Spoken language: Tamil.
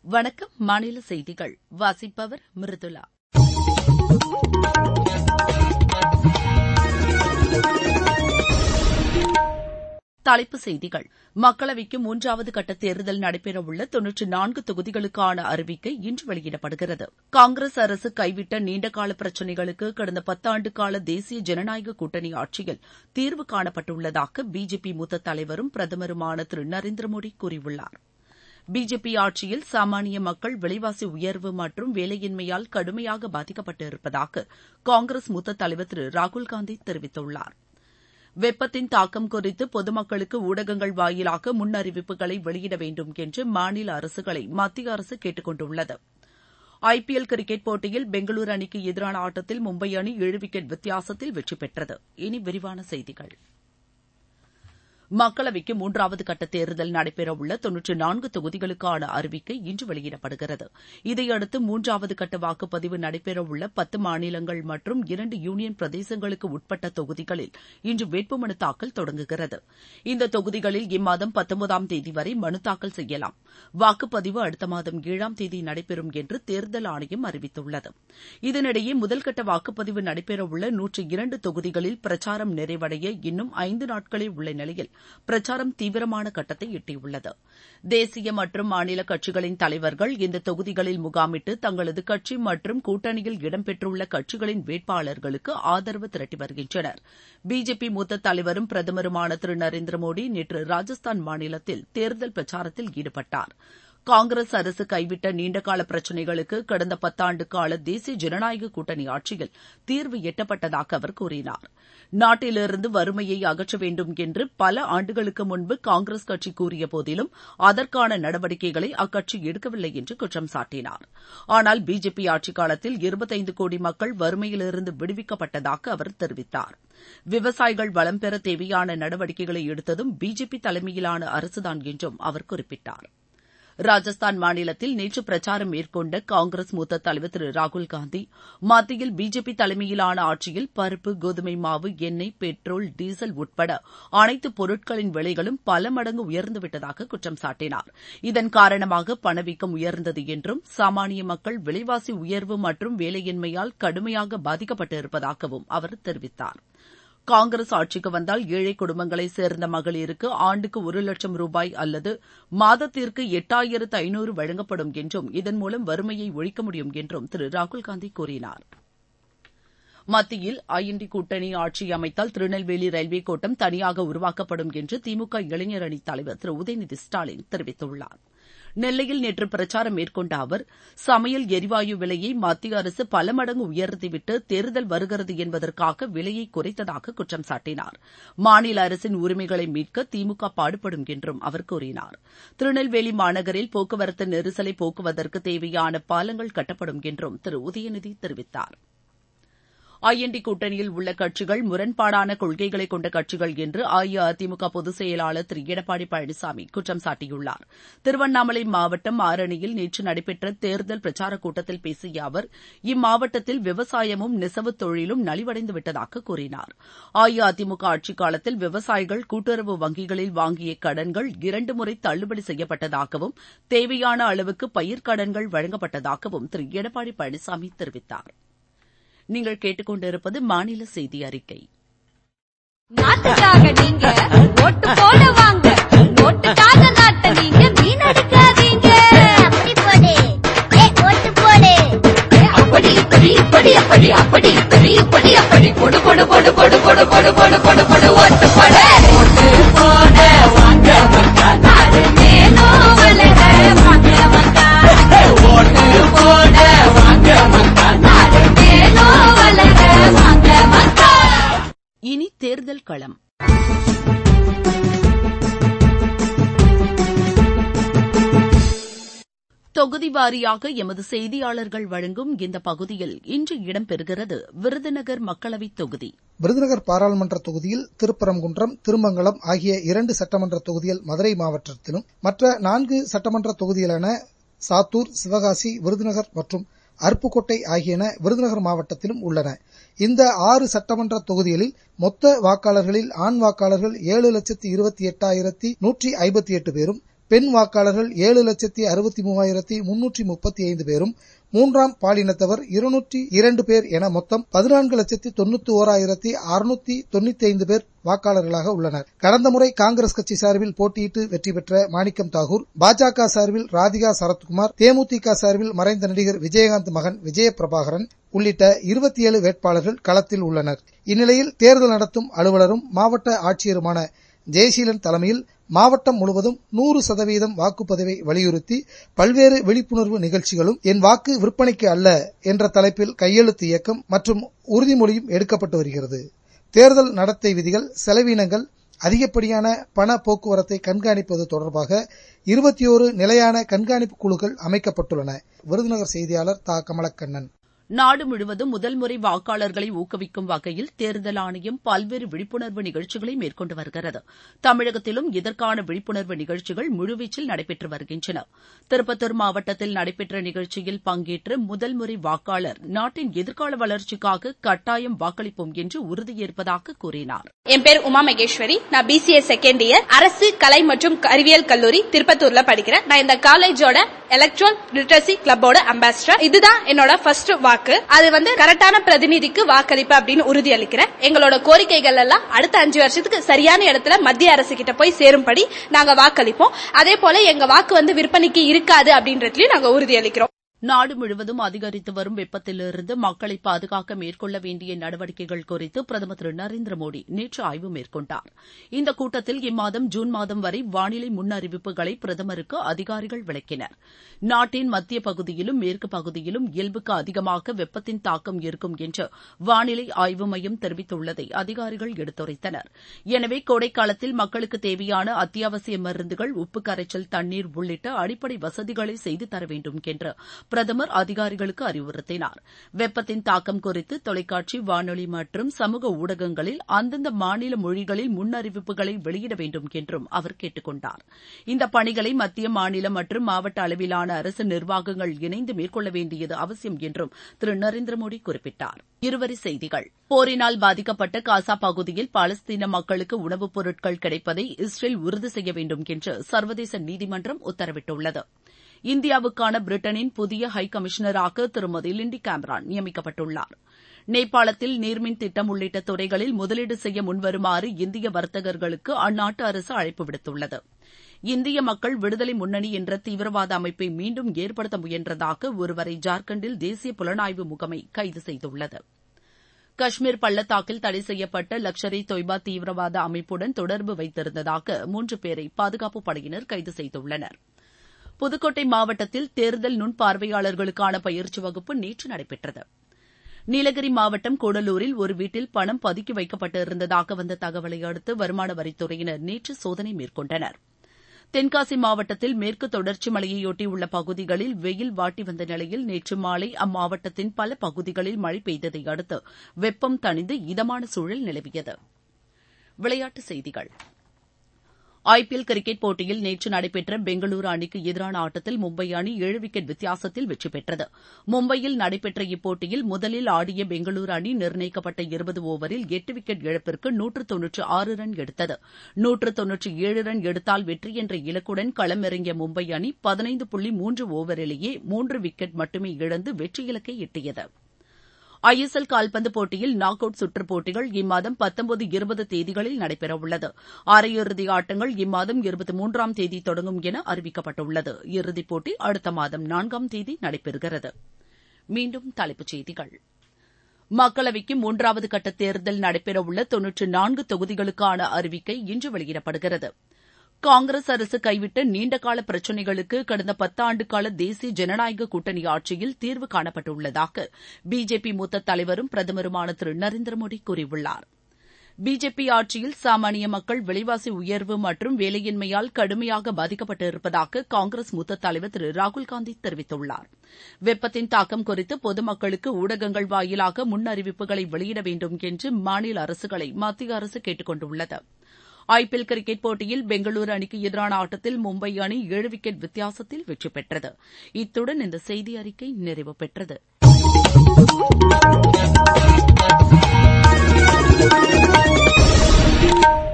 வணக்கம் மாநில செய்திகள் வாசிப்பவர் மிருதுளா தலைப்புச் செய்திகள் மக்களவைக்கு மூன்றாவது கட்ட தேர்தல் நடைபெறவுள்ள தொன்னூற்றி நான்கு தொகுதிகளுக்கான அறிவிக்கை இன்று வெளியிடப்படுகிறது காங்கிரஸ் அரசு கைவிட்ட நீண்டகால பிரச்சினைகளுக்கு கடந்த பத்தாண்டு கால தேசிய ஜனநாயக கூட்டணி ஆட்சியில் தீர்வு காணப்பட்டுள்ளதாக பிஜேபி மூத்த தலைவரும் பிரதமருமான திரு நரேந்திர மோடி கூறியுள்ளார் பிஜேபி ஆட்சியில் சாமானிய மக்கள் விலைவாசி உயர்வு மற்றும் வேலையின்மையால் கடுமையாக பாதிக்கப்பட்டு இருப்பதாக காங்கிரஸ் மூத்த தலைவர் திரு ராகுல்காந்தி தெரிவித்துள்ளார் வெப்பத்தின் தாக்கம் குறித்து பொதுமக்களுக்கு ஊடகங்கள் வாயிலாக முன் அறிவிப்புகளை வெளியிட வேண்டும் என்று மாநில அரசுகளை மத்திய அரசு கேட்டுக் கொண்டுள்ளது ஐபிஎல் கிரிக்கெட் போட்டியில் பெங்களூரு அணிக்கு எதிரான ஆட்டத்தில் மும்பை அணி ஏழு விக்கெட் வித்தியாசத்தில் வெற்றி பெற்றது இனி விரிவான செய்திகள் மக்களவைக்கு மூன்றாவது கட்ட தேர்தல் நடைபெறவுள்ள தொன்னூற்றி நான்கு தொகுதிகளுக்கான அறிவிக்கை இன்று வெளியிடப்படுகிறது இதையடுத்து மூன்றாவது கட்ட வாக்குப்பதிவு நடைபெறவுள்ள பத்து மாநிலங்கள் மற்றும் இரண்டு யூனியன் பிரதேசங்களுக்கு உட்பட்ட தொகுதிகளில் இன்று வேட்புமனு தாக்கல் தொடங்குகிறது இந்த தொகுதிகளில் இம்மாதம் பத்தொன்பதாம் தேதி வரை மனு தாக்கல் செய்யலாம் வாக்குப்பதிவு அடுத்த மாதம் ஏழாம் தேதி நடைபெறும் என்று தேர்தல் ஆணையம் அறிவித்துள்ளது இதனிடையே முதல்கட்ட வாக்குப்பதிவு நடைபெறவுள்ள நூற்றி இரண்டு தொகுதிகளில் பிரச்சாரம் நிறைவடைய இன்னும் ஐந்து நாட்களே உள்ள நிலையில் பிரச்சாரம் தீவிரமான கட்டத்தை எட்டியுள்ளது தேசிய மற்றும் மாநில கட்சிகளின் தலைவர்கள் இந்த தொகுதிகளில் முகாமிட்டு தங்களது கட்சி மற்றும் கூட்டணியில் இடம்பெற்றுள்ள கட்சிகளின் வேட்பாளர்களுக்கு ஆதரவு திரட்டி வருகின்றனர் பிஜேபி மூத்த தலைவரும் பிரதமருமான திரு நரேந்திர மோடி நேற்று ராஜஸ்தான் மாநிலத்தில் தேர்தல் பிரச்சாரத்தில் ஈடுபட்டார் காங்கிரஸ் அரசு கைவிட்ட நீண்டகால பிரச்சினைகளுக்கு கடந்த பத்தாண்டு கால தேசிய ஜனநாயக கூட்டணி ஆட்சியில் தீர்வு எட்டப்பட்டதாக அவர் கூறினார் நாட்டிலிருந்து வறுமையை அகற்ற வேண்டும் என்று பல ஆண்டுகளுக்கு முன்பு காங்கிரஸ் கட்சி கூறிய போதிலும் அதற்கான நடவடிக்கைகளை அக்கட்சி எடுக்கவில்லை என்று குற்றம் சாட்டினார் ஆனால் பிஜேபி ஆட்சிக் காலத்தில் இருபத்தைந்து கோடி மக்கள் வறுமையிலிருந்து விடுவிக்கப்பட்டதாக அவர் தெரிவித்தார் விவசாயிகள் வளம் பெற தேவையான நடவடிக்கைகளை எடுத்ததும் பிஜேபி தலைமையிலான அரசுதான் என்றும் அவர் குறிப்பிட்டார் ராஜஸ்தான் மாநிலத்தில் நேற்று பிரச்சாரம் மேற்கொண்ட காங்கிரஸ் மூத்த தலைவர் திரு ராகுல்காந்தி மத்தியில் பிஜேபி தலைமையிலான ஆட்சியில் பருப்பு கோதுமை மாவு எண்ணெய் பெட்ரோல் டீசல் உட்பட அனைத்து பொருட்களின் விலைகளும் பல மடங்கு உயர்ந்துவிட்டதாக குற்றம் சாட்டினார் இதன் காரணமாக பணவீக்கம் உயர்ந்தது என்றும் சாமானிய மக்கள் விலைவாசி உயர்வு மற்றும் வேலையின்மையால் கடுமையாக பாதிக்கப்பட்டு இருப்பதாகவும் அவர் தெரிவித்தார் காங்கிரஸ் ஆட்சிக்கு வந்தால் ஏழை குடும்பங்களைச் சேர்ந்த மகளிருக்கு ஆண்டுக்கு ஒரு லட்சம் ரூபாய் அல்லது மாதத்திற்கு எட்டாயிரத்து ஐநூறு வழங்கப்படும் என்றும் இதன் மூலம் வறுமையை ஒழிக்க முடியும் என்றும் திரு ராகுல்காந்தி கூறினார் மத்தியில் ஐஎன்டி கூட்டணி ஆட்சி அமைத்தால் திருநெல்வேலி ரயில்வே கோட்டம் தனியாக உருவாக்கப்படும் என்று திமுக இளைஞர் அணி தலைவர் திரு உதயநிதி ஸ்டாலின் தெரிவித்துள்ளார் நெல்லையில் நேற்று பிரச்சாரம் மேற்கொண்ட அவர் சமையல் எரிவாயு விலையை மத்திய அரசு பல மடங்கு உயர்த்திவிட்டு தேர்தல் வருகிறது என்பதற்காக விலையை குறைத்ததாக குற்றம் சாட்டினார் மாநில அரசின் உரிமைகளை மீட்க திமுக பாடுபடும் என்றும் அவர் கூறினார் திருநெல்வேலி மாநகரில் போக்குவரத்து நெரிசலை போக்குவதற்கு தேவையான பாலங்கள் கட்டப்படும் என்றும் திரு உதயநிதி தெரிவித்தார் ஐஎன்டி கூட்டணியில் உள்ள கட்சிகள் முரண்பாடான கொள்கைகளை கொண்ட கட்சிகள் என்று அஇஅதிமுக பொதுச் செயலாளர் திரு எடப்பாடி பழனிசாமி குற்றம் சாட்டியுள்ளார் திருவண்ணாமலை மாவட்டம் ஆரணியில் நேற்று நடைபெற்ற தேர்தல் பிரச்சாரக் கூட்டத்தில் பேசிய அவர் இம்மாவட்டத்தில் விவசாயமும் நெசவுத் தொழிலும் நலிவடைந்து விட்டதாக கூறினார் அஇஅதிமுக ஆட்சிக் காலத்தில் விவசாயிகள் கூட்டுறவு வங்கிகளில் வாங்கிய கடன்கள் இரண்டு முறை தள்ளுபடி செய்யப்பட்டதாகவும் தேவையான அளவுக்கு பயிர்க்கடன்கள் வழங்கப்பட்டதாகவும் திரு எடப்பாடி பழனிசாமி தெரிவித்தார் நீங்கள் கேட்டுக்கொண்டிருப்பது மாநில செய்தி அறிக்கை நாட்டுக்காக நீங்க ஓட்டு போட வாங்க ஓட்டுக்காக நாட்டை நீங்க வீணடிக்காதீங்க அப்படி போடு ஏ ஓட்டு போடு அப்படி இப்படி இப்படி அப்படி அப்படி இப்படி இப்படி அப்படி போடு போடு போடு போடு போடு போடு போடு போடு போடு ஓட்டு போட ஓட்டு போட வாங்க மக்கா நாடு மேலும் வளர வாங்க மக்கா ஓட்டு போட வாங்க மக்கா நாடு மேலும் வளர வாங்க மக்கா இனி தேர்தல் களம் தொகுதி வாரியாக எமது செய்தியாளர்கள் வழங்கும் இந்த பகுதியில் இன்று இடம்பெறுகிறது விருதுநகர் மக்களவைத் தொகுதி விருதுநகர் பாராளுமன்ற தொகுதியில் திருப்பரங்குன்றம் திருமங்கலம் ஆகிய இரண்டு சட்டமன்ற தொகுதிகள் மதுரை மாவட்டத்திலும் மற்ற நான்கு சட்டமன்ற தொகுதிகளான சாத்தூர் சிவகாசி விருதுநகர் மற்றும் அருப்புக்கோட்டை ஆகியன விருதுநகர் மாவட்டத்திலும் உள்ளன இந்த ஆறு சட்டமன்ற தொகுதிகளில் மொத்த வாக்காளர்களில் ஆண் வாக்காளர்கள் ஏழு லட்சத்தி இருபத்தி எட்டாயிரத்தி நூற்றி ஐம்பத்தி எட்டு பேரும் பெண் வாக்காளர்கள் ஏழு லட்சத்தி அறுபத்தி மூவாயிரத்தி முன்னூற்றி முப்பத்தி ஐந்து பேரும் மூன்றாம் பாலினத்தவர் இருநூற்றி இரண்டு பேர் என மொத்தம் பதினான்கு லட்சத்தி தொண்ணூத்தி ஓராயிரத்தி அறுநூத்தி தொண்ணூத்தி ஐந்து பேர் வாக்காளர்களாக உள்ளனர் கடந்த முறை காங்கிரஸ் கட்சி சார்பில் போட்டியிட்டு வெற்றி பெற்ற மாணிக்கம் தாகூர் பாஜக சார்பில் ராதிகா சரத்குமார் தேமுதிக சார்பில் மறைந்த நடிகர் விஜயகாந்த் மகன் விஜய பிரபாகரன் உள்ளிட்ட இருபத்தி ஏழு வேட்பாளர்கள் களத்தில் உள்ளனர் இந்நிலையில் தேர்தல் நடத்தும் அலுவலரும் மாவட்ட ஆட்சியருமான ஜெயசீலன் தலைமையில் மாவட்டம் முழுவதும் நூறு சதவீதம் வாக்குப்பதிவை வலியுறுத்தி பல்வேறு விழிப்புணர்வு நிகழ்ச்சிகளும் என் வாக்கு விற்பனைக்கு அல்ல என்ற தலைப்பில் கையெழுத்து இயக்கம் மற்றும் உறுதிமொழியும் எடுக்கப்பட்டு வருகிறது தேர்தல் நடத்தை விதிகள் செலவினங்கள் அதிகப்படியான பண போக்குவரத்தை கண்காணிப்பது தொடர்பாக இருபத்தி ஓரு நிலையான கண்காணிப்பு குழுக்கள் அமைக்கப்பட்டுள்ளன விருதுநகர் செய்தியாளர் தா கமலக்கண்ணன் நாடு முழுவதும் முதல் முறை வாக்காளர்களை ஊக்குவிக்கும் வகையில் தேர்தல் ஆணையம் பல்வேறு விழிப்புணர்வு நிகழ்ச்சிகளை மேற்கொண்டு வருகிறது தமிழகத்திலும் இதற்கான விழிப்புணர்வு நிகழ்ச்சிகள் முழுவீச்சில் நடைபெற்று வருகின்றன திருப்பத்தூர் மாவட்டத்தில் நடைபெற்ற நிகழ்ச்சியில் பங்கேற்ற முதல் முறை வாக்காளர் நாட்டின் எதிர்கால வளர்ச்சிக்காக கட்டாயம் வாக்களிப்போம் என்று உறுதியேற்பதாக கூறினார் என் பேர் உமா மகேஸ்வரி நான் பிசிஏ செகண்ட் இயர் அரசு கலை மற்றும் அறிவியல் கல்லூரி திருப்பத்தூர்ல படிக்கிறேன் நான் இந்த காலேஜோட எலக்ட்ரான் லிட்ரஸி கிளப்போட அம்பாசிடர் இதுதான் என்னோட ஃபர்ஸ்ட் வாக்கு அது வந்து கரெக்டான பிரதிநிதிக்கு வாக்களிப்பு அப்படின்னு உறுதியளிக்கிறேன் எங்களோட கோரிக்கைகள் எல்லாம் அடுத்த அஞ்சு வருஷத்துக்கு சரியான இடத்துல மத்திய அரசு கிட்ட போய் சேரும்படி நாங்க வாக்களிப்போம் அதே போல எங்க வாக்கு வந்து விற்பனைக்கு இருக்காது அப்படின்றதுலயும் நாங்க உறுதியளிக்கிறோம் நாடு முழுவதும் அதிகரித்து வரும் வெப்பத்திலிருந்து மக்களை பாதுகாக்க மேற்கொள்ள வேண்டிய நடவடிக்கைகள் குறித்து பிரதமர் திரு நரேந்திர மோடி நேற்று ஆய்வு மேற்கொண்டார் இந்த கூட்டத்தில் இம்மாதம் ஜூன் மாதம் வரை வானிலை முன்னறிவிப்புகளை பிரதமருக்கு அதிகாரிகள் விளக்கினர் நாட்டின் மத்திய பகுதியிலும் மேற்கு பகுதியிலும் இயல்புக்கு அதிகமாக வெப்பத்தின் தாக்கம் இருக்கும் என்று வானிலை ஆய்வு மையம் தெரிவித்துள்ளதை அதிகாரிகள் எடுத்துரைத்தனர் எனவே கோடைக்காலத்தில் மக்களுக்கு தேவையான அத்தியாவசிய மருந்துகள் உப்பு கரைச்சல் தண்ணீர் உள்ளிட்ட அடிப்படை வசதிகளை செய்து தர வேண்டும் என்று பிரதமர் அதிகாரிகளுக்கு அறிவுறுத்தினார் வெப்பத்தின் தாக்கம் குறித்து தொலைக்காட்சி வானொலி மற்றும் சமூக ஊடகங்களில் அந்தந்த மாநில மொழிகளில் முன்னறிவிப்புகளை வெளியிட வேண்டும் என்றும் அவர் கேட்டுக் கொண்டார் இந்த பணிகளை மத்திய மாநில மற்றும் மாவட்ட அளவிலான அரசு நிர்வாகங்கள் இணைந்து மேற்கொள்ள வேண்டியது அவசியம் என்றும் திரு நரேந்திர மோடி குறிப்பிட்டார் இருவரி செய்திகள் போரினால் பாதிக்கப்பட்ட காசா பகுதியில் பாலஸ்தீன மக்களுக்கு உணவுப் பொருட்கள் கிடைப்பதை இஸ்ரேல் உறுதி செய்ய வேண்டும் என்று சர்வதேச நீதிமன்றம் உத்தரவிட்டுள்ளது இந்தியாவுக்கான பிரிட்டனின் புதிய ஹை கமிஷனராக திருமதி லிண்டி கேமரான் நியமிக்கப்பட்டுள்ளார் நேபாளத்தில் நீர்மின் திட்டம் உள்ளிட்ட துறைகளில் முதலீடு செய்ய முன்வருமாறு இந்திய வர்த்தகர்களுக்கு அந்நாட்டு அரசு அழைப்பு விடுத்துள்ளது இந்திய மக்கள் விடுதலை முன்னணி என்ற தீவிரவாத அமைப்பை மீண்டும் ஏற்படுத்த முயன்றதாக ஒருவரை ஜார்க்கண்டில் தேசிய புலனாய்வு முகமை கைது செய்துள்ளது காஷ்மீர் பள்ளத்தாக்கில் தடை செய்யப்பட்ட லஷ்கர் இ தொய்பா தீவிரவாத அமைப்புடன் தொடர்பு வைத்திருந்ததாக மூன்று பேரை பாதுகாப்புப் படையினர் கைது செய்துள்ளனர் புதுக்கோட்டை மாவட்டத்தில் தேர்தல் நுண் பார்வையாளர்களுக்கான பயிற்சி வகுப்பு நேற்று நடைபெற்றது நீலகிரி மாவட்டம் கூடலூரில் ஒரு வீட்டில் பணம் பதுக்கி வைக்கப்பட்டிருந்ததாக வந்த தகவலை அடுத்து வருமான வரித்துறையினர் நேற்று சோதனை மேற்கொண்டனர் தென்காசி மாவட்டத்தில் மேற்கு தொடர்ச்சி மலையையொட்டியுள்ள பகுதிகளில் வெயில் வாட்டி வந்த நிலையில் நேற்று மாலை அம்மாவட்டத்தின் பல பகுதிகளில் மழை பெய்ததை அடுத்து வெப்பம் தணிந்து இதமான சூழல் நிலவியது விளையாட்டுச் செய்திகள் ஐபிஎல் கிரிக்கெட் போட்டியில் நேற்று நடைபெற்ற பெங்களூரு அணிக்கு எதிரான ஆட்டத்தில் மும்பை அணி ஏழு விக்கெட் வித்தியாசத்தில் வெற்றி பெற்றது மும்பையில் நடைபெற்ற இப்போட்டியில் முதலில் ஆடிய பெங்களூரு அணி நிர்ணயிக்கப்பட்ட இருபது ஓவரில் எட்டு விக்கெட் இழப்பிற்கு நூற்று தொன்னூற்று ஆறு ரன் எடுத்தது நூற்று தொன்னூற்றி ஏழு ரன் எடுத்தால் வெற்றி என்ற இலக்குடன் களமிறங்கிய மும்பை அணி பதினைந்து புள்ளி மூன்று ஓவரிலேயே மூன்று விக்கெட் மட்டுமே இழந்து வெற்றி இலக்கை எட்டியது ஐஎஸ்எல் கால்பந்து போட்டியில் நாக் அவுட் சுற்றுப் போட்டிகள் இம்மாதம் பத்தொன்பது இருபது தேதிகளில் நடைபெறவுள்ளது அரையிறுதி ஆட்டங்கள் இம்மாதம் இருபத்தி மூன்றாம் தேதி தொடங்கும் என அறிவிக்கப்பட்டுள்ளது இறுதிப் போட்டி அடுத்த மாதம் நான்காம் தேதி நடைபெறுகிறது மீண்டும் தலைப்புச் செய்திகள் மக்களவைக்கு மூன்றாவது கட்ட தேர்தல் நடைபெறவுள்ள தொன்னூற்று நான்கு தொகுதிகளுக்கான அறிவிக்கை இன்று வெளியிடப்படுகிறது காங்கிரஸ் அரசு கைவிட்ட நீண்டகால பிரச்சினைகளுக்கு கடந்த பத்தாண்டு கால தேசிய ஜனநாயக கூட்டணி ஆட்சியில் தீர்வு காணப்பட்டுள்ளதாக பிஜேபி மூத்த தலைவரும் பிரதமருமான திரு நரேந்திர மோடி கூறியுள்ளார் பிஜேபி ஆட்சியில் சாமானிய மக்கள் விலைவாசி உயர்வு மற்றும் வேலையின்மையால் கடுமையாக பாதிக்கப்பட்டிருப்பதாக காங்கிரஸ் மூத்த தலைவர் திரு ராகுல்காந்தி தெரிவித்துள்ளார் வெப்பத்தின் தாக்கம் குறித்து பொதுமக்களுக்கு ஊடகங்கள் வாயிலாக முன் அறிவிப்புகளை வெளியிட வேண்டும் என்று மாநில அரசுகளை மத்திய அரசு கேட்டுக் கொண்டுள்ளது ஐபிஎல் கிரிக்கெட் போட்டியில் பெங்களூரு அணிக்கு எதிரான ஆட்டத்தில் மும்பை அணி ஏழு விக்கெட் வித்தியாசத்தில் வெற்றி பெற்றது இத்துடன் இந்த செய்தி அறிக்கை நிறைவு பெற்றது Thank you.